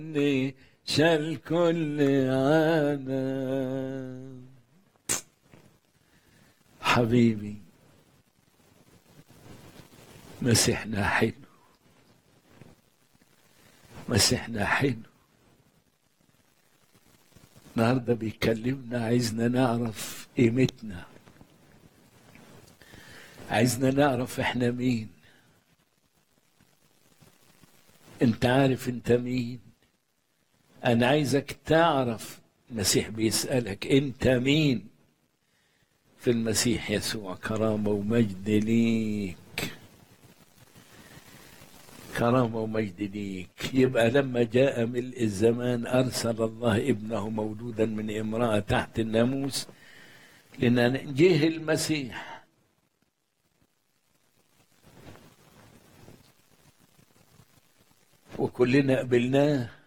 عني شال كل عنا حبيبي مسيحنا حلو مسيحنا حلو النهارده بيكلمنا عايزنا نعرف قيمتنا عايزنا نعرف احنا مين انت عارف انت مين انا عايزك تعرف المسيح بيسألك انت مين في المسيح يسوع كرامة ومجد ليك كرامة ومجد ليك يبقى لما جاء ملء الزمان أرسل الله ابنه مولودا من امرأة تحت الناموس لأن جه المسيح وكلنا قبلناه